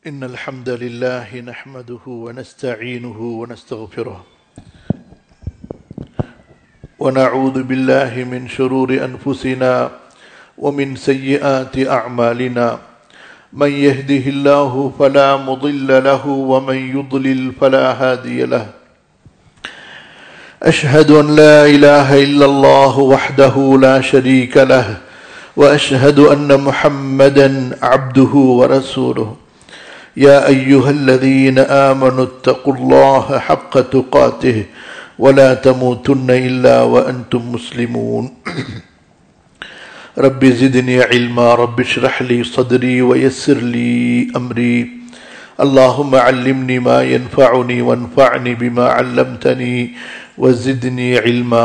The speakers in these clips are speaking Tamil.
إن الحمد لله نحمده ونستعينه ونستغفره ونعوذ بالله من شرور أنفسنا ومن سيئات أعمالنا من يهده الله فلا مضل له ومن يضلل فلا هادي له أشهد أن لا إله إلا الله وحده لا شريك له وأشهد أن محمدا عبده ورسوله يا أيها الذين آمنوا اتقوا الله حق تقاته ولا تموتن إلا وأنتم مسلمون رب زدني علما رب اشرح لي صدري ويسر لي أمري اللهم علمني ما ينفعني وانفعني بما علمتني وزدني علما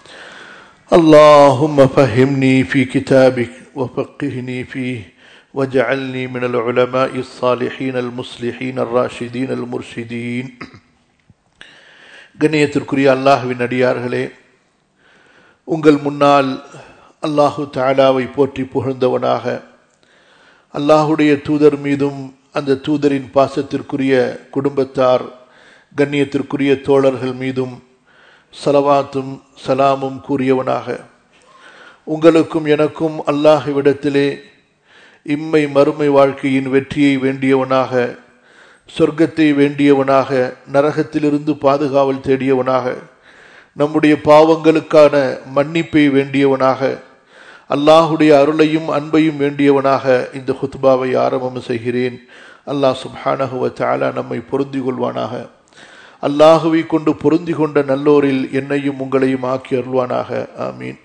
اللهم فهمني في كتابك وفقهني فيه واجعلني من العلماء الصالحين المصلحين الراشدين المرشدين கண்ணியத்திற்குரிய அல்லாஹுவின் அடியார்களே உங்கள் முன்னால் அல்லாஹு தாலாவை போற்றி புகழ்ந்தவனாக அல்லாஹுடைய தூதர் மீதும் அந்த தூதரின் பாசத்திற்குரிய குடும்பத்தார் கண்ணியத்திற்குரிய தோழர்கள் மீதும் சலவாத்தும் சலாமும் கூறியவனாக உங்களுக்கும் எனக்கும் அல்லாஹுவிடத்திலே இம்மை மறுமை வாழ்க்கையின் வெற்றியை வேண்டியவனாக சொர்க்கத்தை வேண்டியவனாக நரகத்திலிருந்து பாதுகாவல் தேடியவனாக நம்முடைய பாவங்களுக்கான மன்னிப்பை வேண்டியவனாக அல்லாஹுடைய அருளையும் அன்பையும் வேண்டியவனாக இந்த ஹுத்பாவை ஆரம்பம் செய்கிறேன் அல்லாஹ் சுப்ஹானஹுவ தாலா நம்மை பொருந்தி கொள்வானாக அல்லாஹுவை கொண்டு பொருந்தி கொண்ட நல்லோரில் என்னையும் உங்களையும் ஆக்கி அருள்வானாக ஆமீன்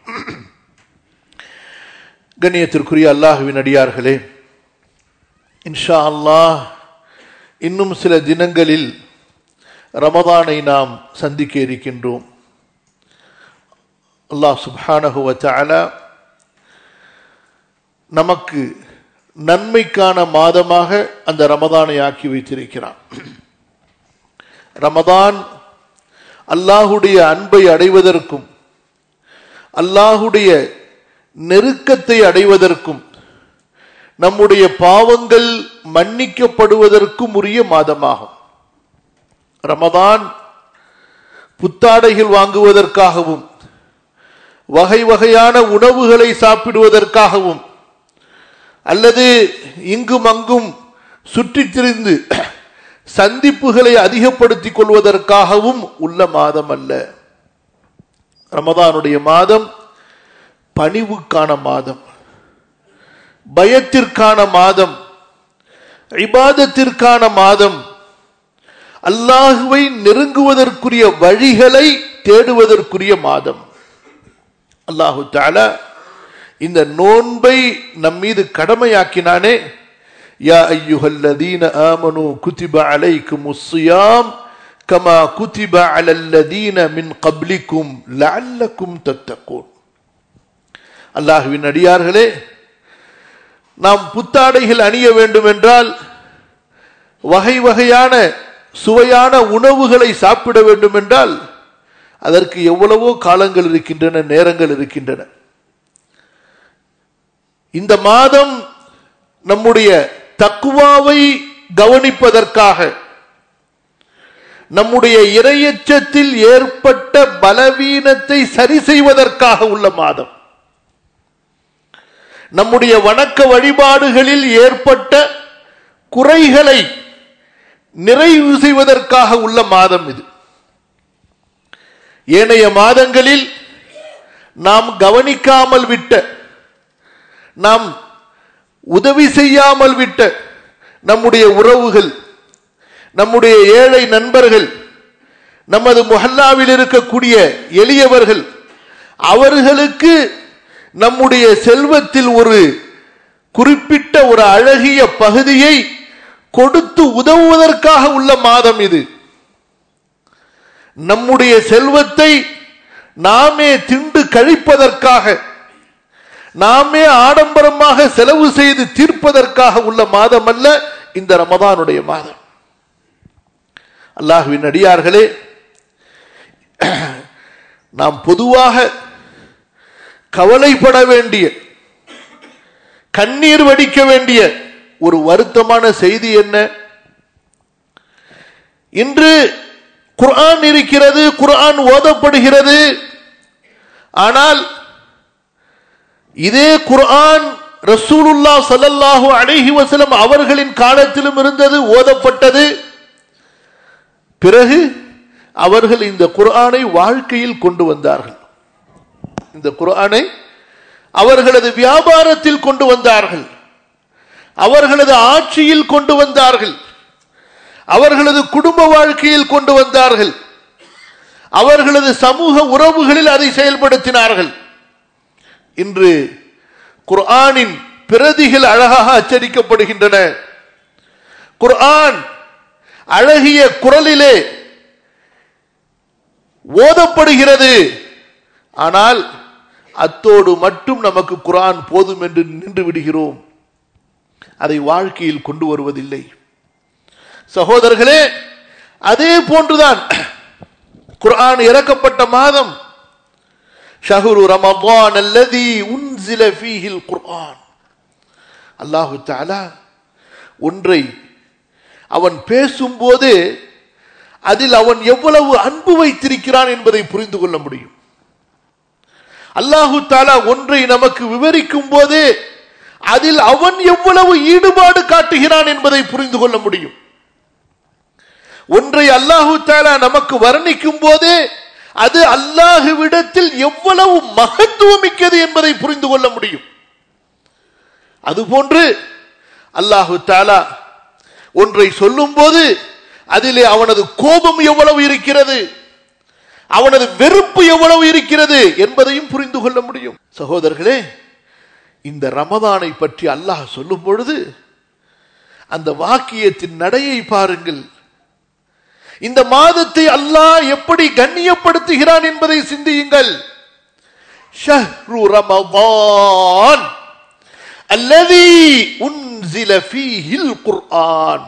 கண்ணியத்திற்குரிய அல்லாஹுவின் அடியார்களே இன்ஷா அல்லாஹ் இன்னும் சில தினங்களில் ரமதானை நாம் சந்திக்க இருக்கின்றோம் அல்லாஹ் சுப்ஹானஹுவ தாலா நமக்கு நன்மைக்கான மாதமாக அந்த ரமதானை ஆக்கி வைத்திருக்கிறான் ரமதான் அல்லாஹுடைய அன்பை அடைவதற்கும் அல்லாஹுடைய நெருக்கத்தை அடைவதற்கும் நம்முடைய பாவங்கள் மன்னிக்கப்படுவதற்கும் உரிய மாதமாகும் ரமதான் புத்தாடைகள் வாங்குவதற்காகவும் வகை வகையான உணவுகளை சாப்பிடுவதற்காகவும் அல்லது இங்கும் அங்கும் சுற்றித் திரிந்து சந்திப்புகளை அதிகப்படுத்திக் கொள்வதற்காகவும் உள்ள மாதம் அல்ல ரமதானுடைய மாதம் பணிவுக்கான மாதம் பயத்திற்கான மாதம் இபாதத்திற்கான மாதம் அல்லாஹுவை நெருங்குவதற்குரிய வழிகளை தேடுவதற்குரிய மாதம் அல்லாஹு தாலா இந்த நோன்பை நம் மீது கடமையாக்கினானே யா ஐயுஹல்லதீன ஆமனு குதிப அலைக்கும் உஸ்ஸியாம் கமா குதிப அலல்லதீன மின் கப்லிக்கும் லஅல்லக்கும் தத்தக்கூன் அல்லாஹுவின் அடியார்களே நாம் புத்தாடைகள் அணிய வேண்டும் என்றால் வகை வகையான சுவையான உணவுகளை சாப்பிட வேண்டும் என்றால் அதற்கு எவ்வளவோ காலங்கள் இருக்கின்றன நேரங்கள் இருக்கின்றன இந்த மாதம் நம்முடைய தக்குவாவை கவனிப்பதற்காக நம்முடைய இரையச்சத்தில் ஏற்பட்ட பலவீனத்தை சரி செய்வதற்காக உள்ள மாதம் நம்முடைய வணக்க வழிபாடுகளில் ஏற்பட்ட குறைகளை நிறைவு செய்வதற்காக உள்ள மாதம் இது ஏனைய மாதங்களில் நாம் கவனிக்காமல் விட்ட நாம் உதவி செய்யாமல் விட்ட நம்முடைய உறவுகள் நம்முடைய ஏழை நண்பர்கள் நமது முஹல்லாவில் இருக்கக்கூடிய எளியவர்கள் அவர்களுக்கு நம்முடைய செல்வத்தில் ஒரு குறிப்பிட்ட ஒரு அழகிய பகுதியை கொடுத்து உதவுவதற்காக உள்ள மாதம் இது நம்முடைய செல்வத்தை நாமே திண்டு கழிப்பதற்காக நாமே ஆடம்பரமாக செலவு செய்து தீர்ப்பதற்காக உள்ள மாதம் அல்ல இந்த ரமதானுடைய மாதம் அல்லாஹுவின் அடியார்களே நாம் பொதுவாக கவலைப்பட வேண்டிய கண்ணீர் வடிக்க வேண்டிய ஒரு வருத்தமான செய்தி என்ன இன்று குர்ஆன் இருக்கிறது குர்ஆன் ஓதப்படுகிறது ஆனால் இதே குர்ஆன் ரசூலுல்லா ஸல்லல்லாஹு அலைஹி வஸல்லம் அவர்களின் காலத்திலும் இருந்தது ஓதப்பட்டது பிறகு அவர்கள் இந்த குர்ஆனை வாழ்க்கையில் கொண்டு வந்தார்கள் இந்த குர்ஆனை அவர்களது வியாபாரத்தில் கொண்டு வந்தார்கள் அவர்களது ஆட்சியில் கொண்டு வந்தார்கள் அவர்களது குடும்ப வாழ்க்கையில் கொண்டு வந்தார்கள் அவர்களது சமூக உறவுகளில் அதை செயல்படுத்தினார்கள் இன்று குர்ஆனின் பிரதிகள் அழகாக அச்சடிக்கப்படுகின்றன குர்ஆன் அழகிய குரலிலே ஓதப்படுகிறது ஆனால் அத்தோடு மட்டும் நமக்கு குர்ஆன் போதும் என்று நின்று விடுகிறோம் அதை வாழ்க்கையில் கொண்டு வருவதில்லை சகோதரர்களே அதே போன்றுதான் குர்ஆன் இறக்கப்பட்ட மாதம் ஷஹுரு ரமதான் அல்லதி உன்சில ஃபீஹில் குர்ஆன் அல்லாஹு தஆலா ஒன்றை அவன் பேசும்போது அதில் அவன் எவ்வளவு அன்பு வைத்திருக்கிறான் என்பதை புரிந்து கொள்ள முடியும் அல்லாஹு தாலா ஒன்றை நமக்கு விவரிக்கும் போது அதில் அவன் எவ்வளவு ஈடுபாடு காட்டுகிறான் என்பதை புரிந்து கொள்ள முடியும் ஒன்றை அல்லாஹு தாலா நமக்கு வர்ணிக்கும் போதே அது அல்லாஹுவிடத்தில் எவ்வளவு மகத்துவமிக்கது என்பதை புரிந்து கொள்ள முடியும் அதுபோன்று அல்லாஹு தாலா ஒன்றை சொல்லும் போது அதிலே அவனது கோபம் எவ்வளவு இருக்கிறது அவனது வெறுப்பு எவ்வளவு இருக்கிறது என்பதையும் புரிந்து கொள்ள முடியும் சகோதரர்களே இந்த ரமதானை பற்றி அல்லாஹ் சொல்லும் பொழுது அந்த வாக்கியத்தின் நடையை பாருங்கள் இந்த மாதத்தை அல்லாஹ் எப்படி கண்ணியப்படுத்துகிறான் என்பதை சிந்தியுங்கள் ஷஹ்ரு ரமதான் அல்லதி உன்சில ஃபீஹில் குர்ஆன்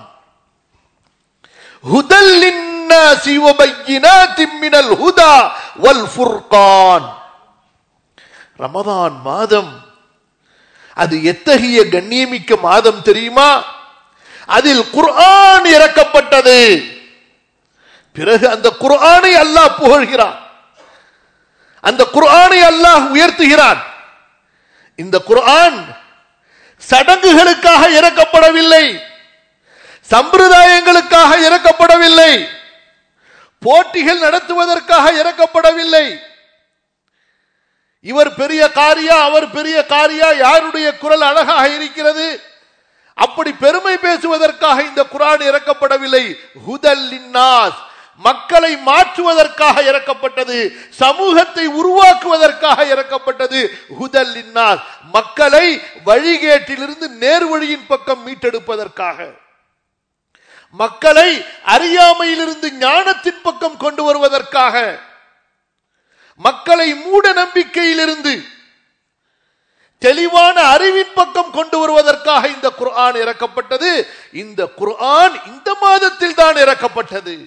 هدى للناس وبينات من الهدى والفرقان ரமதான் மாதம் அது எத்தகைய கண்ணியமிக்க மாதம் தெரியுமா அதில் குர்ஆன் இறக்கப்பட்டது பிறகு அந்த குர்ஆனை அல்லாஹ் புகழ்கிறான் அந்த குர்ஆனை அல்லாஹ் உயர்த்துகிறான் இந்த குர்ஆன் சடங்குகளுக்காக இறக்கப்படவில்லை சம்பிரதாயங்களுக்காக இறக்கப்படவில்லை போட்டிகள் நடத்துவதற்காக இறக்கப்படவில்லை இவர் பெரிய காரியா அவர் பெரிய காரியா யாருடைய குரல் அழகாக இருக்கிறது அப்படி பெருமை பேசுவதற்காக இந்த குரான் இறக்கப்படவில்லை ஹுதல் லின்னாஸ் மக்களை மாற்றுவதற்காக இறக்கப்பட்டது சமூகத்தை உருவாக்குவதற்காக இறக்கப்பட்டது ஹுதல் லின்னாஸ் மக்களை வழிகேட்டிலிருந்து நேர்வழியின் பக்கம் மீட்டெடுப்பதற்காக மக்களை அறியாமையிலிருந்து ஞானத்தின் பக்கம் கொண்டு வருவதற்காக மக்களை மூட நம்பிக்கையிலிருந்து தெளிவான அறிவின் பக்கம் கொண்டு வருவதற்காக இந்த குர்ஆன் இறக்கப்பட்டது இந்த குர்ஆன் இந்த மாதத்தில் தான் இறக்கப்பட்டது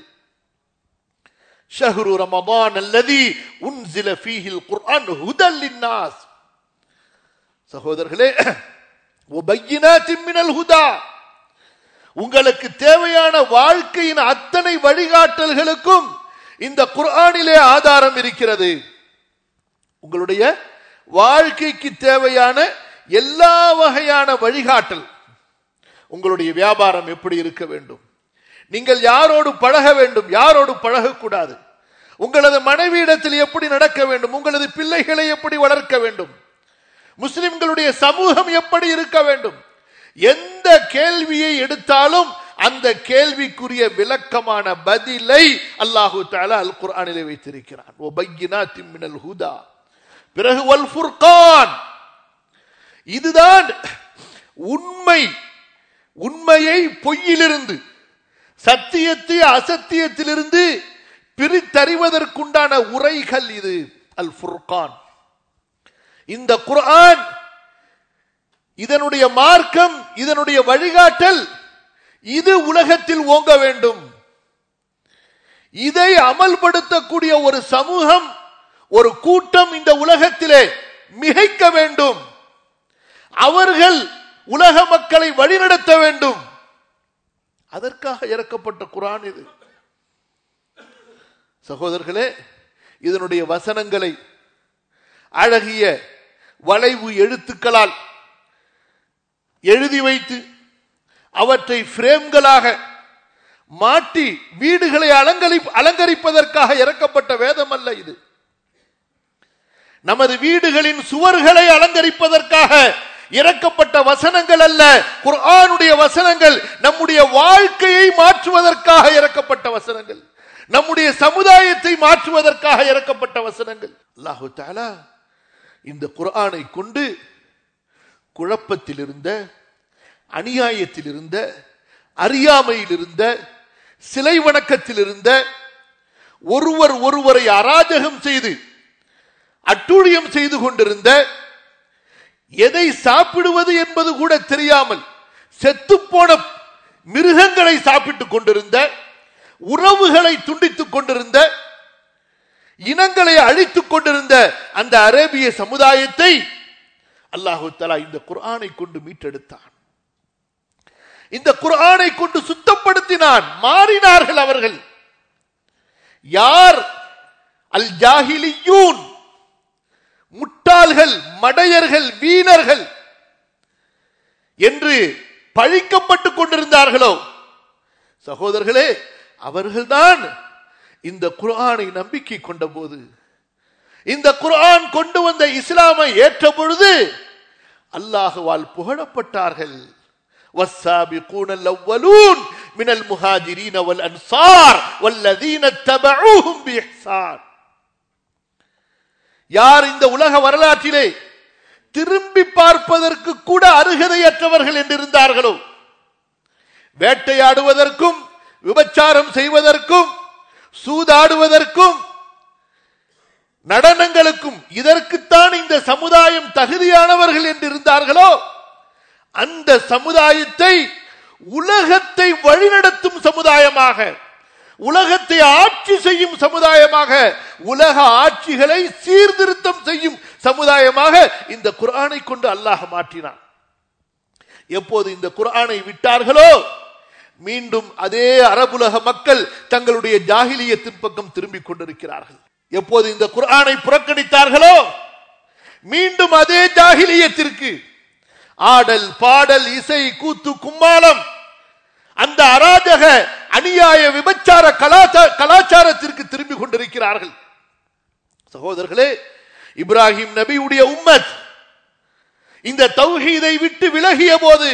ஷஹ்ரு ரமதான் அல்லதி உன்சில ஃபீஹில் குர்ஆன் ஹுதல் லின்னாஸ் சகோதரர்களே வபையினாத்தின் மினல் ஹுதா உங்களுக்கு தேவையான வாழ்க்கையின் அத்தனை வழிகாட்டல்களுக்கும் இந்த குர்ஆனிலே ஆதாரம் இருக்கிறது உங்களுடைய வாழ்க்கைக்கு தேவையான எல்லா வகையான வழிகாட்டல் உங்களுடைய வியாபாரம் எப்படி இருக்க வேண்டும் நீங்கள் யாரோடு பழக வேண்டும் யாரோடு பழகக்கூடாது உங்களது மனைவியிடத்தில் எப்படி நடக்க வேண்டும் உங்களது பிள்ளைகளை எப்படி வளர்க்க வேண்டும் முஸ்லிம்களுடைய சமூகம் எப்படி இருக்க வேண்டும் எந்த கேள்வியை எடுத்தாலும் அந்த கேள்விக்குரிய விளக்கமான பதிலை அல்லாஹு தாலா அல் குர்ஆனிலே வைத்திருக்கிறான் ஓ பையினா திம்மினல் ஹுதா பிறகு வல் ஃபுர்கான் இதுதான் உண்மை உண்மையை பொய்யிலிருந்து சத்தியத்தை அசத்தியத்திலிருந்து பிரித்தறிவதற்குண்டான உரைகள் இது அல் ஃபுர்கான் இந்த குர்ஆன் இதனுடைய மார்க்கம் இதனுடைய வழிகாட்டல் இது உலகத்தில் ஓங்க வேண்டும் இதை அமல்படுத்தக்கூடிய ஒரு சமூகம் ஒரு கூட்டம் இந்த உலகத்திலே மிகைக்க வேண்டும் அவர்கள் உலக மக்களை வழிநடத்த வேண்டும் அதற்காக இறக்கப்பட்ட குரான் இது சகோதரர்களே இதனுடைய வசனங்களை அழகிய வளைவு எழுத்துக்களால் எழுதி வைத்து அவற்றை பிரேம்களாக மாட்டி வீடுகளை அலங்கரி அலங்கரிப்பதற்காக இறக்கப்பட்ட வேதம் அல்ல இது நமது வீடுகளின் சுவர்களை அலங்கரிப்பதற்காக இறக்கப்பட்ட வசனங்கள் அல்ல குர்ஆனுடைய வசனங்கள் நம்முடைய வாழ்க்கையை மாற்றுவதற்காக இறக்கப்பட்ட வசனங்கள் நம்முடைய சமுதாயத்தை மாற்றுவதற்காக இறக்கப்பட்ட வசனங்கள் அல்லாஹு தாலா இந்த குர்ஆனை கொண்டு குழப்பத்தில் இருந்த அநியாயத்தில் இருந்த அறியாமையில் இருந்த சிலை வணக்கத்தில் இருந்த ஒருவர் ஒருவரை அராஜகம் செய்து அட்டூழியம் செய்து கொண்டிருந்த எதை சாப்பிடுவது என்பது கூட தெரியாமல் செத்துப்போன மிருகங்களை சாப்பிட்டுக் கொண்டிருந்த உறவுகளை துண்டித்துக் கொண்டிருந்த இனங்களை அழித்துக் கொண்டிருந்த அந்த அரேபிய சமுதாயத்தை அல்லாஹு தலா இந்த குர்ஆனை கொண்டு மீட்டெடுத்தான் இந்த குர்ஆனை கொண்டு சுத்தப்படுத்தினான் மாறினார்கள் அவர்கள் யார் அல் ஜாஹிலியூன் முட்டாள்கள் மடையர்கள் வீணர்கள் என்று பழிக்கப்பட்டுக் கொண்டிருந்தார்களோ சகோதரர்களே அவர்கள்தான் இந்த குர்ஆனை நம்பிக்கை கொண்ட போது இந்த குர்ஆன் கொண்டு வந்த இஸ்லாமை ஏற்ற பொழுது அல்லாஹுவால் புகழப்பட்டார்கள் والسابقون الأولون من المهاجرين والأنصار والذين اتبعوهم بإحسان யார் இந்த உலக வரலாற்றிலே திரும்பி பார்ப்பதற்கு கூட அருகதையற்றவர்கள் என்றிருந்தார்களோ வேட்டையாடுவதற்கும் விபச்சாரம் செய்வதற்கும் சூதாடுவதற்கும் நடனங்களுக்கும் இதற்குத்தான் இந்த சமுதாயம் தகுதியானவர்கள் என்று இருந்தார்களோ அந்த சமுதாயத்தை உலகத்தை வழிநடத்தும் சமுதாயமாக உலகத்தை ஆட்சி செய்யும் சமுதாயமாக உலக ஆட்சிகளை சீர்திருத்தம் செய்யும் சமுதாயமாக இந்த குர்ஆனை கொண்டு அல்லாஹ் மாற்றினான் எப்போது இந்த குர்ஆனை விட்டார்களோ மீண்டும் அதே அரபுலக மக்கள் தங்களுடைய ஜாகிலியத்தின் பக்கம் திரும்பிக் கொண்டிருக்கிறார்கள் எப்போது இந்த குர்ஆனை புறக்கணித்தார்களோ மீண்டும் அதே ஜாகிலியத்திற்கு ஆடல் பாடல் இசை கூத்து கும்மாளம் அந்த அராஜக அநியாய விபச்சார கலாச்சாரத்திற்கு திரும்பி கொண்டிருக்கிறார்கள் சகோதரர்களே இப்ராஹிம் நபியுடைய உம்மத் இந்த தௌஹீதை விட்டு விலகிய போது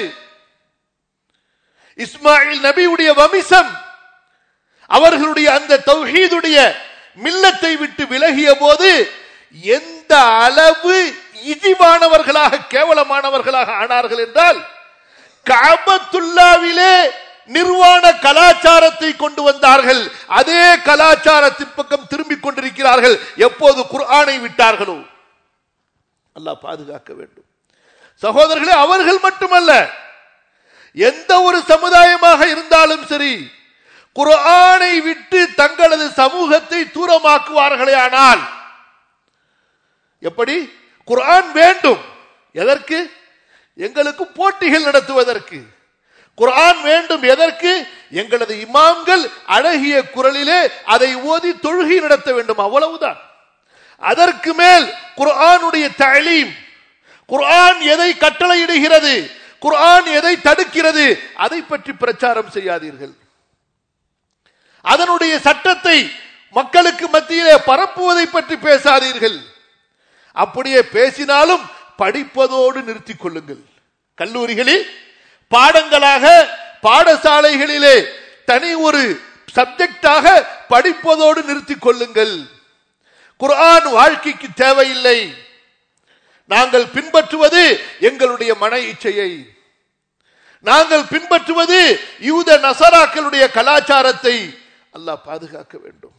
இஸ்மாயில் நபியுடைய வமிசம் அவர்களுடைய அந்த தௌஹீதுடைய மில்லத்தை விட்டு விலகிய போது எந்த அளவு இழிவானவர்களாக கேவலமானவர்களாக ஆனார்கள் என்றால் காபத்துல்லாவிலே நிர்வாண கலாச்சாரத்தை கொண்டு வந்தார்கள் அதே கலாச்சாரத்தின் பக்கம் திரும்பிக் கொண்டிருக்கிறார்கள் எப்போது குர்ஆனை விட்டார்களோ அல்லாஹ் பாதுகாக்க வேண்டும் சகோதரர்களே அவர்கள் மட்டுமல்ல எந்த ஒரு சமுதாயமாக இருந்தாலும் சரி குர்ஆனை விட்டு தங்களது சமூகத்தை தூரமாக்குவார்களே ஆனால் எப்படி குர்ஆன் வேண்டும் எதற்கு எங்களுக்கு போட்டிகள் நடத்துவதற்கு குர்ஆன் வேண்டும் எதற்கு எங்களது இமாம்கள் அழகிய குரலிலே அதை ஓதி தொழுகை நடத்த வேண்டும் அவ்வளவுதான் அதற்கு மேல் குர்ஆனுடைய தலீம் குர்ஆன் எதை கட்டளையிடுகிறது குர்ஆன் எதை தடுக்கிறது அதை பற்றி பிரச்சாரம் செய்யாதீர்கள் அதனுடைய சட்டத்தை மக்களுக்கு மத்தியிலே பரப்புவதை பற்றி பேசாதீர்கள் அப்படியே பேசினாலும் படிப்பதோடு நிறுத்திக் கொள்ளுங்கள் கல்லூரிகளில் பாடங்களாக பாடசாலைகளிலே தனி ஒரு சப்ஜெக்டாக படிப்பதோடு நிறுத்திக் கொள்ளுங்கள் குர்ஆன் வாழ்க்கைக்கு தேவையில்லை நாங்கள் பின்பற்றுவது எங்களுடைய மன இச்சையை நாங்கள் பின்பற்றுவது யூத நசராக்களுடைய கலாச்சாரத்தை அல்லாஹ் பாதுகாக்க வேண்டும்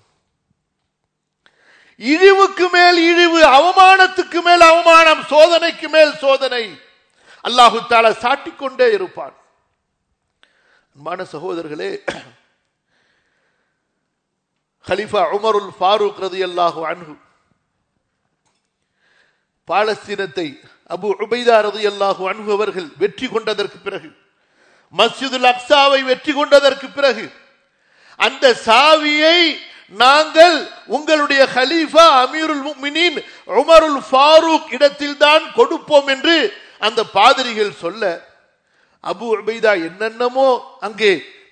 இழிவுக்கு மேல் இழிவு அவமானத்துக்கு மேல் அவமானம் சோதனைக்கு மேல் சோதனை அல்லாஹு தாலா சாட்டிக்கொண்டே இருப்பான் அன்பான சகோதரர்களே ஹலிஃபா உமருல் ஃபாரூக் ரதி அல்லாஹு அன்ஹு பாலஸ்தீனத்தை அபு உபைதா ரதி அல்லாஹு அன்ஹு அவர்கள் வெற்றி கொண்டதற்கு பிறகு மஸ்ஜிதுல் அக்ஸாவை வெற்றி கொண்டதற்கு பிறகு அந்த சாவியை நாங்கள் உங்களுடைய ஹலீஃபா அமீருல் முக்மினின் உமருல் ஃபாரூக் இடத்தில் தான் கொடுப்போம் என்று அந்த பாதிரிகள் சொல்ல அபு உபைதா என்னென்னமோ அங்கே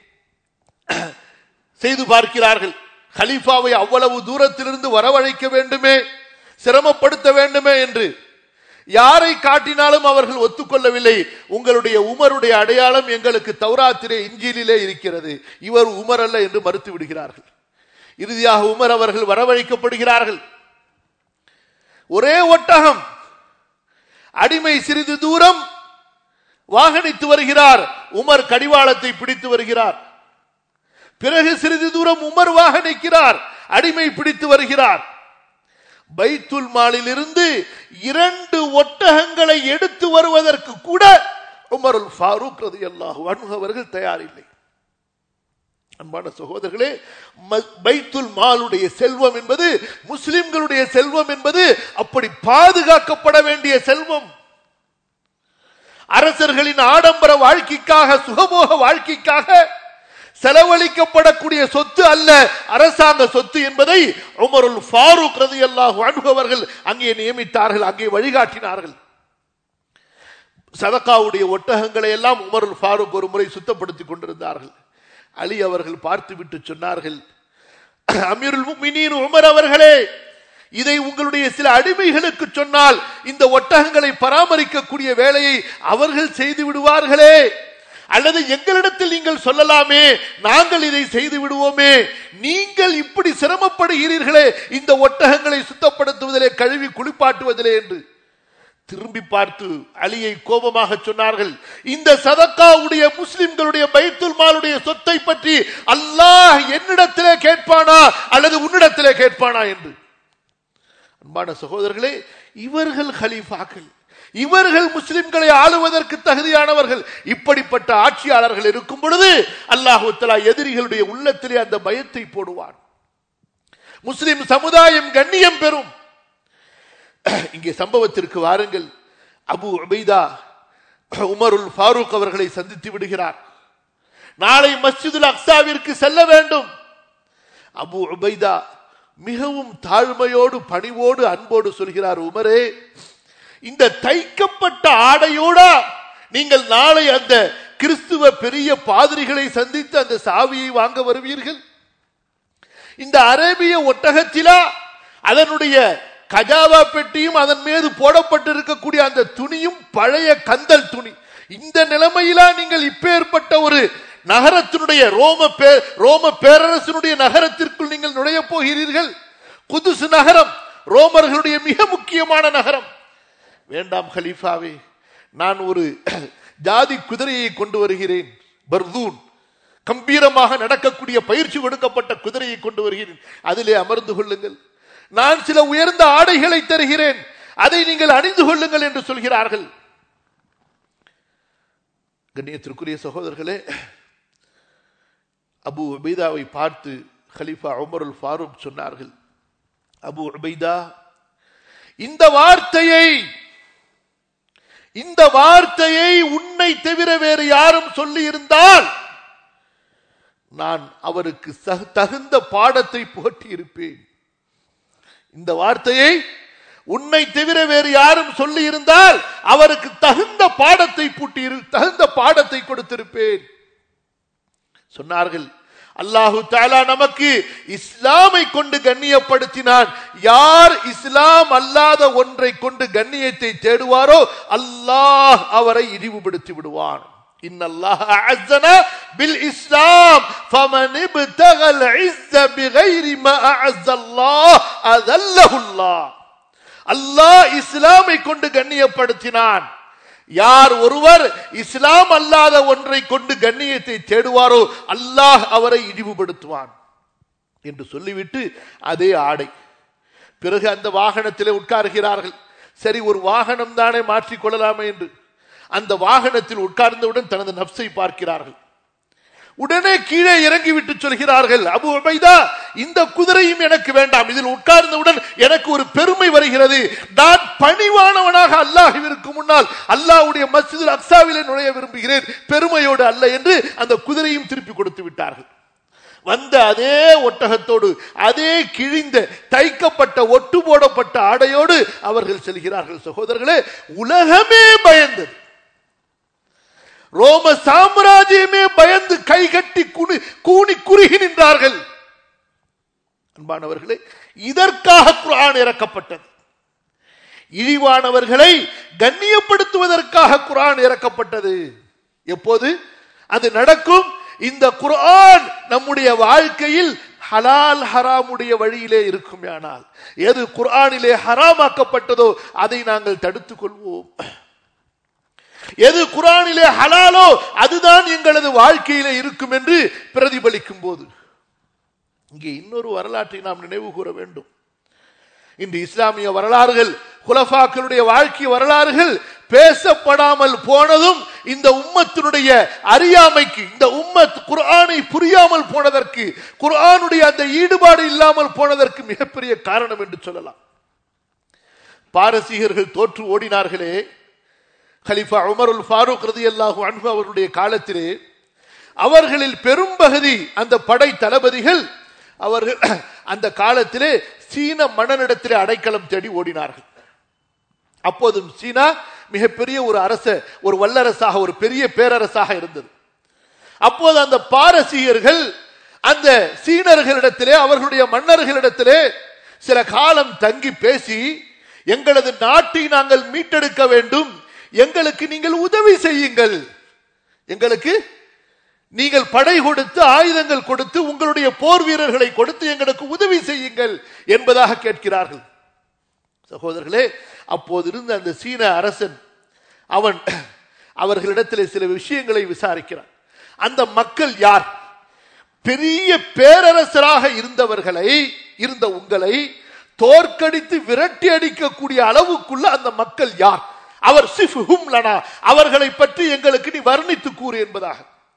செய்து பார்க்கிறார்கள் ஹலீஃபாவை அவ்வளவு தூரத்திலிருந்து வரவழைக்க வேண்டுமே சிரமப்படுத்த வேண்டுமே என்று யாரை காட்டினாலும் அவர்கள் ஒத்துக்கொள்ளவில்லை உங்களுடைய உமருடைய அடையாளம் எங்களுக்கு தௌராத்திரே இஞ்சிலே இருக்கிறது இவர் உமர் அல்ல என்று மறுத்து விடுகிறார்கள் இறுதியாக உமர் அவர்கள் வரவழைக்கப்படுகிறார்கள் ஒரே ஒட்டகம் அடிமை சிறிது தூரம் வாகனித்து வருகிறார் உமர் கடிவாளத்தை பிடித்து வருகிறார் பிறகு சிறிது தூரம் உமர் வாகனிக்கிறார் அடிமை பிடித்து வருகிறார் பைத்துல் மாலிலிருந்து இரண்டு ஒட்டகங்களை எடுத்து வருவதற்கு கூட உமருல் ஃபாரூக் ரதி அல்லாஹு அவர்கள் தயாரில்லை அன்பான சகோதரர்களே பைத்துல் மாலுடைய செல்வம் என்பது முஸ்லிம்களுடைய செல்வம் என்பது அப்படி பாதுகாக்கப்பட வேண்டிய செல்வம் அரசர்களின் ஆடம்பர வாழ்க்கைக்காக சுகபோக வாழ்க்கைக்காக செலவழிக்கப்படக்கூடிய சொத்து அல்ல அரசாங்க சொத்து என்பதை உமருல் ஃபாரூக் ரதி அல்லாஹு அனுபவர்கள் அங்கே நியமித்தார்கள் அங்கே வழிகாட்டினார்கள் சதக்காவுடைய ஒட்டகங்களை எல்லாம் உமருல் ஃபாரூக் ஒரு முறை சுத்தப்படுத்திக் கொண்டிருந்தார்கள் அலி அவர்கள் பார்த்துவிட்டு சொன்னார்கள் அமீருல் முக்மினீன் உமர் அவர்களே இதை உங்களுடைய சில அடிமைகளுக்கு சொன்னால் இந்த ஒட்டகங்களை பராமரிக்கக்கூடிய வேலையை அவர்கள் செய்து விடுவார்களே அல்லது எங்களிடத்தில் நீங்கள் சொல்லலாமே நாங்கள் இதை செய்து விடுவோமே நீங்கள் இப்படி சிரமப்படுகிறீர்களே இந்த ஒட்டகங்களை சுத்தப்படுத்துவதிலே கழுவி குளிப்பாட்டுவதிலே என்று திரும்பி பார்த்து அலியை கோபமாக சொன்னார்கள் இந்த சதக்காவுடைய முஸ்லிம்களுடைய பைத்துல் மாலுடைய சொத்தை பற்றி அல்லாஹ் என்னிடத்திலே கேட்பானா அல்லது உன்னிடத்திலே கேட்பானா என்று அன்பான சகோதரர்களே இவர்கள் ஹலீஃபாக்கள் இவர்கள் முஸ்லிம்களை ஆளுவதற்கு தகுதியானவர்கள் இப்படிப்பட்ட ஆட்சியாளர்கள் இருக்கும் பொழுது அல்லாஹு தலா எதிரிகளுடைய உள்ளத்திலே அந்த பயத்தை போடுவான் முஸ்லிம் சமுதாயம் கண்ணியம் பெறும் இங்கே சம்பவத்திற்கு வாருங்கள் அபு உபைதா உமருல் ஃபாரூக் அவர்களை சந்தித்து விடுகிறார் நாளை மஸ்ஜிதுல் அக்சாவிற்கு செல்ல வேண்டும் அபு உபைதா மிகவும் தாழ்மையோடு பணிவோடு அன்போடு சொல்கிறார் உமரே இந்த தைக்கப்பட்ட ஆடையோட நீங்கள் நாளை அந்த கிறிஸ்துவ பெரிய பாதிரிகளை சந்தித்து அந்த சாவியை வாங்க வருவீர்கள் இந்த அரேபிய ஒட்டகத்திலா அதனுடைய கஜாவா பெட்டியும் அதன் மீது போடப்பட்டிருக்கக்கூடிய அந்த துணியும் பழைய கந்தல் துணி இந்த நிலைமையிலா நீங்கள் இப்பேற்பட்ட ஒரு நகரத்தினுடைய ரோம ரோம பேரரசனுடைய நகரத்திற்குள் நீங்கள் நுழைய போகிறீர்கள் குதுசு நகரம் ரோமர்களுடைய மிக முக்கியமான நகரம் வேண்டாம் ஹலீஃபாவே நான் ஒரு ஜாதி குதிரையை கொண்டு வருகிறேன் பர்தூன் கம்பீரமாக நடக்கக்கூடிய பயிற்சி கொடுக்கப்பட்ட குதிரையை கொண்டு வருகிறேன் அதிலே அமர்ந்து கொள்ளுங்கள் நான் சில உயர்ந்த ஆடைகளை தருகிறேன் அதை நீங்கள் அணிந்து கொள்ளுங்கள் என்று சொல்கிறார்கள் கண்ணியத்திற்குரிய சகோதரர்களே அபு உபைதாவை பார்த்து ஹலீஃபா உமருல் ஃபாரூக் சொன்னார்கள் அபு உபைதா இந்த வார்த்தையை இந்த வார்த்தையை உன்னை தவிர வேறு யாரும் சொல்லி இருந்தால் நான் அவருக்கு தகுந்த பாடத்தை புகட்டி இருப்பேன் இந்த வார்த்தையை உன்னை தவிர வேறு யாரும் சொல்லி இருந்தால் அவருக்கு தகுந்த பாடத்தை பூட்டி தகுந்த பாடத்தை கொடுத்திருப்பேன் சொன்னார்கள் அல்லாஹு தாலா நமக்கு இஸ்லாமை கொண்டு கண்ணியப்படுத்தினான் யார் இஸ்லாம் அல்லாத ஒன்றை கொண்டு கண்ணியத்தை தேடுவாரோ அல்லாஹ் அவரை இழிவுபடுத்தி விடுவான் إن الله أعزنا بالإسلام فمن ابتغى العز بغير ما أعز الله أذله الله அல்லாஹ் இஸ்லாமை கொண்டு கண்ணியப்படுத்தினான் யார் ஒருவர் இஸ்லாம் அல்லாத ஒன்றை கொண்டு கண்ணியத்தை தேடுவாரோ அல்லாஹ் அவரை இழிவுபடுத்துவான் என்று சொல்லிவிட்டு அதே ஆடை பிறகு அந்த வாகனத்திலே உட்கார்கிறார்கள் சரி ஒரு வாகனம் தானே மாற்றிக்கொள்ளலாமே என்று அந்த வாகனத்தில் உட்கார்ந்தவுடன் தனது நப்சை பார்க்கிறார்கள் உடனே கீழே இறங்கிவிட்டு சொல்கிறார்கள் அபு உபைதா இந்த குதிரையும் எனக்கு வேண்டாம் இதில் உட்கார்ந்தவுடன் எனக்கு ஒரு பெருமை வருகிறது நான் பணிவானவனாக அல்லாஹிற்கு முன்னால் அல்லாஹ்வுடைய மஸ்ஜிதுல் அக்ஸாவிலே நுழைய விரும்புகிறேன் பெருமையோடு அல்ல என்று அந்த குதிரையும் திருப்பி கொடுத்து விட்டார்கள் வந்த அதே ஒட்டகத்தோடு அதே கிழிந்த தைக்கப்பட்ட ஒட்டு போடப்பட்ட ஆடையோடு அவர்கள் செல்கிறார்கள் சகோதரர்களே உலகமே பயந்தது ரோம சாம்ராஜ்யமே பயந்து கைகட்டி குனி கூனி குறுகி நின்றார்கள் அன்பானவர்களே இதற்காக குரான் இறக்கப்பட்டது இழிவானவர்களை கண்ணியப்படுத்துவதற்காக குரான் இறக்கப்பட்டது எப்போது அது நடக்கும் இந்த குரான் நம்முடைய வாழ்க்கையில் ஹலால் ஹராமுடைய வழியிலே இருக்கும் ஆனால் எது குரானிலே ஹராமாக்கப்பட்டதோ அதை நாங்கள் தடுத்துக் கொள்வோம் எது குரானிலே ஹலாலோ அதுதான் எங்களது வாழ்க்கையிலே இருக்கும் என்று பிரதிபலிக்கும் போது இங்கே இன்னொரு வரலாற்றை நாம் நினைவு கூற வேண்டும் இன்று இஸ்லாமிய வரலாறுகள் குலஃபாக்களுடைய வாழ்க்கை வரலாறுகள் பேசப்படாமல் போனதும் இந்த உம்மத்தினுடைய அறியாமைக்கு இந்த உம்மத் குர்ஆனை புரியாமல் போனதற்கு குர்ஆனுடைய அந்த ஈடுபாடு இல்லாமல் போனதற்கு மிகப்பெரிய காரணம் என்று சொல்லலாம் பாரசீகர்கள் தோற்று ஓடினார்களே கலிஃபா உமருல் ஃபாரூக் ரதி அல்லாஹு அன்பு அவருடைய காலத்திலே அவர்களில் பெரும்பகுதி அந்த படை தளபதிகள் அவர்கள் அந்த காலத்திலே சீன மன்னனிடத்திலே அடைக்கலம் தேடி ஓடினார்கள் அப்போதும் சீனா மிகப்பெரிய ஒரு அரச ஒரு வல்லரசாக ஒரு பெரிய பேரரசாக இருந்தது அப்போது அந்த பாரசீகர்கள் அந்த சீனர்களிடத்திலே அவர்களுடைய மன்னர்களிடத்திலே சில காலம் தங்கி பேசி எங்களது நாட்டை நாங்கள் மீட்டெடுக்க வேண்டும் எங்களுக்கு நீங்கள் உதவி செய்யுங்கள் எங்களுக்கு நீங்கள் படை கொடுத்து ஆயுதங்கள் கொடுத்து உங்களுடைய போர் வீரர்களை கொடுத்து எங்களுக்கு உதவி செய்யுங்கள் என்பதாக கேட்கிறார்கள் சகோதரர்களே அப்போது இருந்த அந்த சீன அரசன் அவன் அவர்களிடத்தில் சில விஷயங்களை விசாரிக்கிறான் அந்த மக்கள் யார் பெரிய பேரரசராக இருந்தவர்களை இருந்த உங்களை தோற்கடித்து விரட்டி அடிக்கக்கூடிய அளவுக்குள்ள அந்த மக்கள் யார் அவர் சிஃபுஹும் லனா அவர்களை பற்றி எங்களுக்கு நீ வர்ணித்து கூறு என்பதாக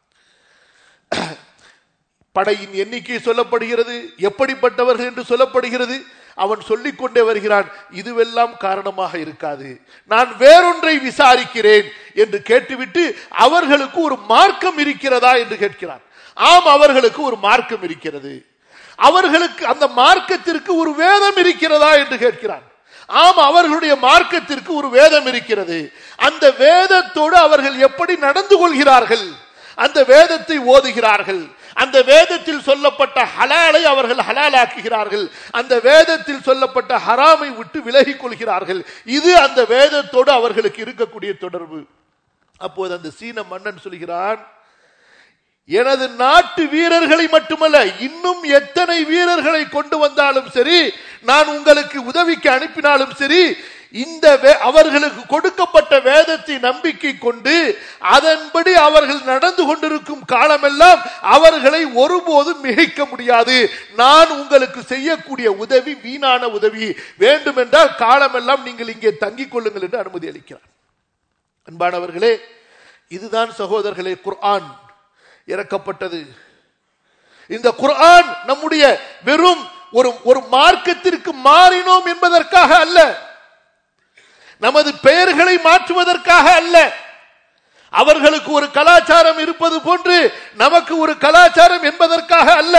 படையின் எண்ணிக்கை சொல்லப்படுகிறது எப்படிப்பட்டவர்கள் என்று சொல்லப்படுகிறது அவன் சொல்லிக் கொண்டே வருகிறான் இதுவெல்லாம் காரணமாக இருக்காது நான் வேறொன்றை விசாரிக்கிறேன் என்று கேட்டுவிட்டு அவர்களுக்கு ஒரு மார்க்கம் இருக்கிறதா என்று கேட்கிறான் ஆம் அவர்களுக்கு ஒரு மார்க்கம் இருக்கிறது அவர்களுக்கு அந்த மார்க்கத்திற்கு ஒரு வேதம் இருக்கிறதா என்று கேட்கிறான் ஆம் அவர்களுடைய மார்க்கத்திற்கு ஒரு வேதம் இருக்கிறது அந்த வேதத்தோடு அவர்கள் எப்படி நடந்து கொள்கிறார்கள் அந்த வேதத்தை ஓதுகிறார்கள் அந்த வேதத்தில் சொல்லப்பட்ட ஹலாலை அவர்கள் ஹலாலாக்குகிறார்கள் அந்த வேதத்தில் சொல்லப்பட்ட ஹராமை விட்டு விலகிக் கொள்கிறார்கள் இது அந்த வேதத்தோடு அவர்களுக்கு இருக்கக்கூடிய தொடர்பு அப்போது அந்த சீன மன்னன் சொல்கிறான் எனது நாட்டு வீரர்களை மட்டுமல்ல இன்னும் எத்தனை வீரர்களை கொண்டு வந்தாலும் சரி நான் உங்களுக்கு உதவிக்கு அனுப்பினாலும் சரி இந்த அவர்களுக்கு கொடுக்கப்பட்ட வேதத்தை நம்பிக்கை கொண்டு அதன்படி அவர்கள் நடந்து கொண்டிருக்கும் காலமெல்லாம் அவர்களை ஒருபோதும் மிகைக்க முடியாது நான் உங்களுக்கு செய்யக்கூடிய உதவி வீணான உதவி வேண்டுமென்றால் காலமெல்லாம் நீங்கள் இங்கே தங்கிக் கொள்ளுங்கள் என்று அனுமதி அளிக்கிறார் அன்பானவர்களே இதுதான் சகோதரர்களே குர்ஆன் இறக்கப்பட்டது இந்த குர்ஆன் நம்முடைய வெறும் ஒரு ஒரு மார்க்கத்திற்கு மாறினோம் என்பதற்காக அல்ல நமது பெயர்களை மாற்றுவதற்காக அல்ல அவர்களுக்கு ஒரு கலாச்சாரம் இருப்பது போன்று நமக்கு ஒரு கலாச்சாரம் என்பதற்காக அல்ல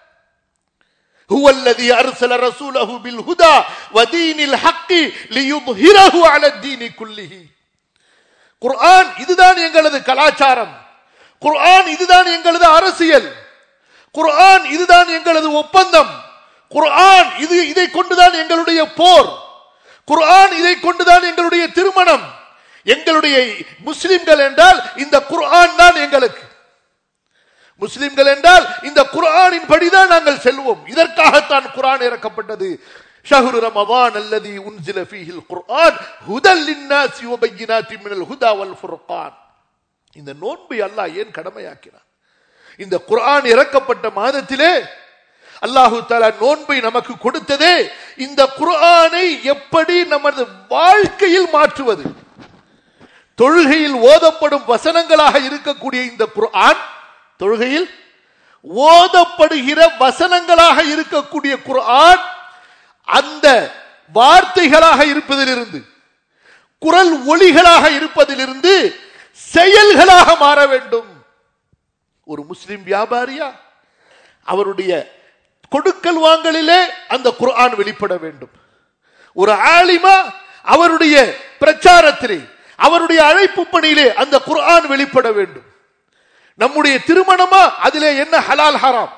هو الذي أرسل رسوله بالهدى ودين الحق ليظهره على الدين كله குர்ஆன் இதுதான் எங்களது கலாச்சாரம் குர்ஆன் இதுதான் எங்களது அரசியல் குர்ஆன் இதுதான் எங்களது ஒப்பந்தம் குர்ஆன் இது இதை கொண்டுதான் எங்களுடைய போர் குர்ஆன் இதை கொண்டுதான் எங்களுடைய திருமணம் எங்களுடைய முஸ்லிம்கள் என்றால் இந்த குர்ஆன் தான் எங்களுக்கு முஸ்லிம்கள் என்றால் இந்த குர்ஆனின் படிதான் நாங்கள் செல்வோம் இதற்காகத்தான் குர்ஆன் இறக்கப்பட்டது شهر رمضان الذي أنزل فيه القرآن هدى للناس وبينات من الهدى والفرقان இந்த நோன்பை அல்லாஹ் ஏன் கடமையாக்கினான் இந்த குர்ஆன் இறக்கப்பட்ட மாதத்திலே அல்லாஹு தாலா நோன்பை நமக்கு கொடுத்ததே இந்த குர்ஆனை எப்படி நமது வாழ்க்கையில் மாற்றுவது தொழுகையில் ஓதப்படும் வசனங்களாக இருக்கக்கூடிய இந்த குர்ஆன் தொழுகையில் ஓதப்படுகிற வசனங்களாக இருக்கக்கூடிய குர்ஆன் அந்த வார்த்தைகளாக இருப்பதிலிருந்து குரல் ஒளிகளாக இருப்பதிலிருந்து செயல்களாக மாற வேண்டும் ஒரு முஸ்லிம் வியாபாரியா அவருடைய கொடுக்கல் வாங்கலிலே அந்த குர்ஆன் வெளிப்பட வேண்டும் ஒரு ஆலிமா அவருடைய பிரச்சாரத்திலே அவருடைய அழைப்பு பணியிலே அந்த குர்ஆன் வெளிப்பட வேண்டும் நம்முடைய திருமணமா அதிலே என்ன ஹலால் ஹராம்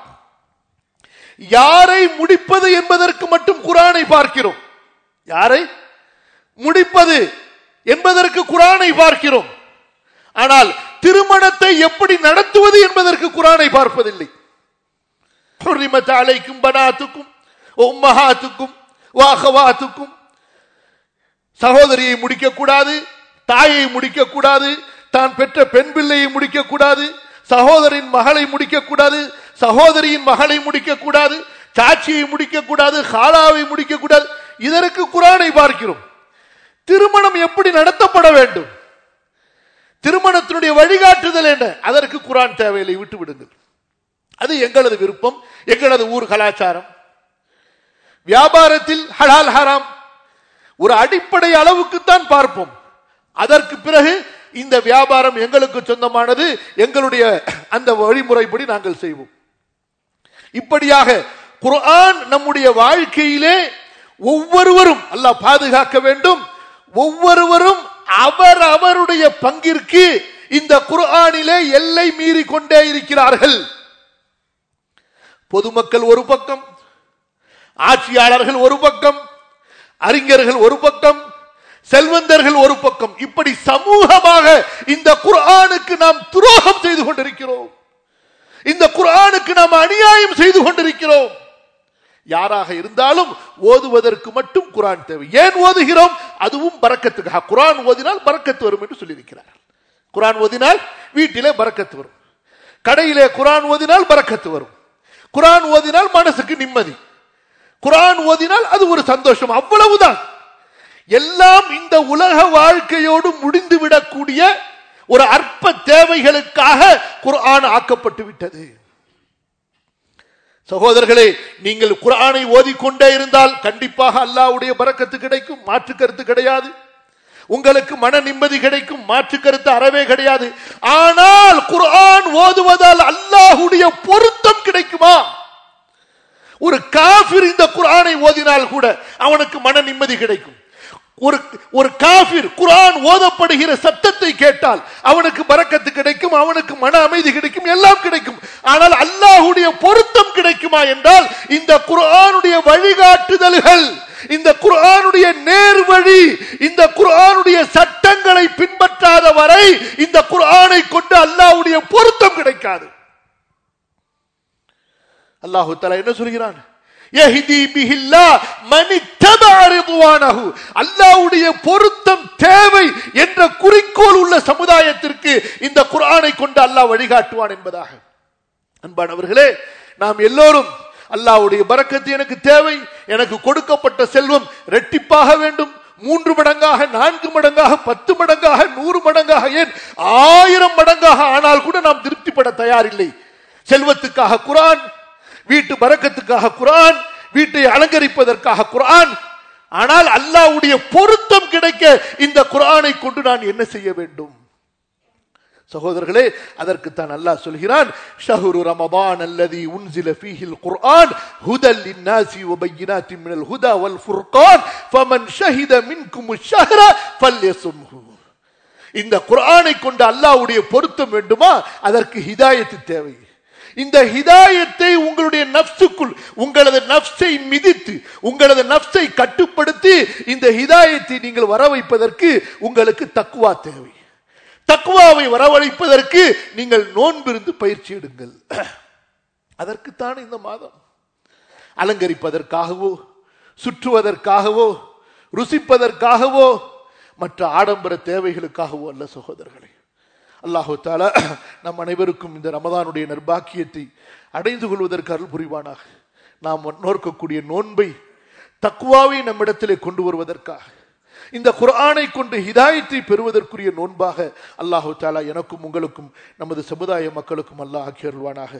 யாரை முடிப்பது என்பதற்கு மட்டும் குரானை பார்க்கிறோம் யாரை முடிப்பது என்பதற்கு குரானை பார்க்கிறோம் ஆனால் திருமணத்தை எப்படி நடத்துவது என்பதற்கு குரானை பார்ப்பதில்லை حرمت عليكم بناتكم وامهاتكم واخواتكم சகோதரியை முடிக்க கூடாது தாயை முடிக்க கூடாது தான் பெற்ற பெண் பிள்ளையை முடிக்க கூடாது சகோதரின் மகளை முடிக்க கூடாது சகோதரியின் மகளை முடிக்க கூடாது சாட்சியை முடிக்க கூடாது ஹாலாவை முடிக்க கூடாது இதற்கு குரானை பார்க்கிறோம் திருமணம் எப்படி நடத்தப்பட வேண்டும் திருமணத்தினுடைய வழிகாட்டுதல் என்ன அதற்கு குரான் தேவையில்லை விட்டு விடுங்கள் அது எங்களது விருப்பம் எங்களது ஊர் கலாச்சாரம் வியாபாரத்தில் ஹலால் ஹராம் ஒரு அடிப்படை அளவுக்கு தான் பார்ப்போம் அதற்கு பிறகு இந்த வியாபாரம் எங்களுக்கு சொந்தமானது எங்களுடைய அந்த வழிமுறைப்படி நாங்கள் செய்வோம் இப்படியாக குர்ஆன் நம்முடைய வாழ்க்கையிலே ஒவ்வொருவரும் அல்லாஹ் பாதுகாக்க வேண்டும் ஒவ்வொருவரும் அவர் அவருடைய பங்கிற்கு இந்த குர்ஆனிலே எல்லை மீறி கொண்டே இருக்கிறார்கள் பொதுமக்கள் ஒரு பக்கம் ஆட்சியாளர்கள் ஒரு பக்கம் அறிஞர்கள் ஒரு பக்கம் செல்வந்தர்கள் ஒரு பக்கம் இப்படி சமூகமாக இந்த குர்ஆனுக்கு நாம் துரோகம் செய்து கொண்டிருக்கிறோம் இந்த குர்ஆனுக்கு நாம் அநியாயம் செய்து கொண்டிருக்கிறோம் யாராக இருந்தாலும் ஓதுவதற்கு மட்டும் குரான் தேவை ஏன் ஓதுகிறோம் அதுவும் பறக்கத்துக்காக குரான் ஓதினால் பறக்கத்து வரும் என்று சொல்லியிருக்கிறார் குரான் ஓதினால் வீட்டிலே பறக்கத்து வரும் கடையிலே குரான் ஓதினால் பறக்கத்து வரும் குரான் ஓதினால் மனசுக்கு நிம்மதி குரான் ஓதினால் அது ஒரு சந்தோஷம் அவ்வளவுதான் எல்லாம் இந்த உலக வாழ்க்கையோடு முடிந்து விடக்கூடிய ஒரு அற்ப தேவைகளுக்காக குர்ஆன் ஆக்கப்பட்டு விட்டது சகோதரர்களே நீங்கள் குர்ஆனை ஓதிக்கொண்டே இருந்தால் கண்டிப்பாக அல்லாஹ்வுடைய பரக்கத்து கிடைக்கும் மாற்று கருத்து கிடையாது உங்களுக்கு மன நிம்மதி கிடைக்கும் மாற்று கருத்து அறவே கிடையாது ஆனால் குர்ஆன் ஓதுவதால் அல்லாஹ்வுடைய பொருத்தம் கிடைக்குமா ஒரு காஃபிர் இந்த குர்ஆனை ஓதினால் கூட அவனுக்கு மன நிம்மதி கிடைக்கும் ஒரு ஒரு காஃபிர் குர்ஆன் ஓதப்படுகிற சத்தத்தை கேட்டால் அவனுக்கு பரக்கத்து கிடைக்கும் அவனுக்கு மன அமைதி கிடைக்கும் எல்லாம் கிடைக்கும் ஆனால் அல்லாஹ்வுடைய பொருத்தம் கிடைக்குமா என்றால் இந்த குர்ஆனுடைய வழிகாட்டுதல்கள் இந்த குர்ஆனுடைய நேர்வழி இந்த குர்ஆனுடைய சட்டங்களை பின்பற்றாத வரை இந்த குர்ஆனை கொண்டு அல்லாஹ்வுடைய பொருத்தம் கிடைக்காது அல்லாஹு தஆலா என்ன சொல்கிறான் யஹ்தி பிஹில்லாஹ் மன் இத்தபா ரிضوانஹு அல்லாஹ்வுடைய பொருத்தம் தேவை என்ற குறிக்கோள் உள்ள சமுதாயத்திற்கு இந்த குர்ஆனை கொண்டு அல்லாஹ் வழிகாட்டுவான் என்பதாக அன்பானவர்களே நாம் எல்லோரும் அல்லாஹ்வுடைய பரக்கத்து எனக்கு தேவை எனக்கு கொடுக்கப்பட்ட செல்வம் ரெட்டிப்பாக வேண்டும் மூன்று மடங்காக நான்கு மடங்காக பத்து மடங்காக நூறு மடங்காக ஏன் ஆயிரம் மடங்காக ஆனால் கூட நாம் திருப்திப்பட தயாரில்லை செல்வத்துக்காக குரான் வீட்டு பறக்கத்துக்காக குரான் வீட்டை அலங்கரிப்பதற்காக குரான் ஆனால் அல்லாஹ்வுடைய பொருத்தம் கிடைக்க இந்த குரானை கொண்டு நான் என்ன செய்ய வேண்டும் சகோதரர்களே அதற்கு தான் அல்லாஹ் சொல்கிறான் ஷஹ்ரு ரமதான் அல்லதி உன்சில ஃபீஹில் குர்ஆன் ஹுதல் லின்னாசி வபையினாத்தி மினல் ஹுதா வல் ஃபுர்கான் ஃபமன் ஷஹித மின்கும் ஷஹ்ர ஃபல்யசும்ஹு இந்த குர்ஆனை கொண்டு அல்லாஹ்வுடைய பொருத்தம் வேண்டுமா அதற்கு ஹிதாயத்து தேவை இந்த ஹிதாயத்தை உங்களுடைய நப்சுக்குள் உங்களது நப்சை மிதித்து உங்களது நப்சை கட்டுப்படுத்தி இந்த ஹிதாயத்தை நீங்கள் வர வைப்பதற்கு உங்களுக்கு தக்குவா தேவை தக்குவாவை வரவழைப்பதற்கு நீங்கள் நோன்பிருந்து பயிற்சி எடுங்கள் அதற்குத்தான் இந்த மாதம் அலங்கரிப்பதற்காகவோ சுற்றுவதற்காகவோ ருசிப்பதற்காகவோ மற்ற ஆடம்பர தேவைகளுக்காகவோ அல்ல சகோதரர்களே அல்லாஹு தாலா நம் அனைவருக்கும் இந்த ரமதானுடைய நர்பாக்கியத்தை அடைந்து கொள்வதற்கு அருள் புரிவானாக நாம் நோக்கக்கூடிய நோன்பை தக்குவாவை நம்மிடத்திலே கொண்டு வருவதற்காக இந்த குர்ஆனை கொண்டு ஹிதாயத்தை பெறுவதற்குரிய நோன்பாக அல்லாஹு தாலா எனக்கும் உங்களுக்கும் நமது சமுதாய மக்களுக்கும் அல்லாஹ் ஆக்கி அருள்வானாக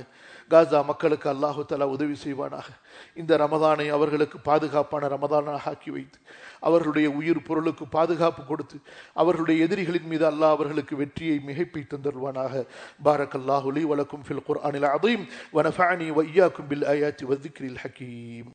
காசா மக்களுக்கு அல்லாஹு தலா உதவி செய்வானாக இந்த ரமதானை அவர்களுக்கு பாதுகாப்பான ரமதானாக ஆக்கி வைத்து அவர்களுடைய உயிர் பொருளுக்கு பாதுகாப்பு கொடுத்து அவர்களுடைய எதிரிகளின் மீது அல்லாஹ் அவர்களுக்கு வெற்றியை மிகைப்பை தந்தருவானாக பாரக் அல்லாஹுலி வலக்கும் ஃபில் குர்ஆனில் அதீம் வனஃபஅனி வையாக்கும் பில் ஆயாத்தி வذிக்ரில் ஹக்கீம்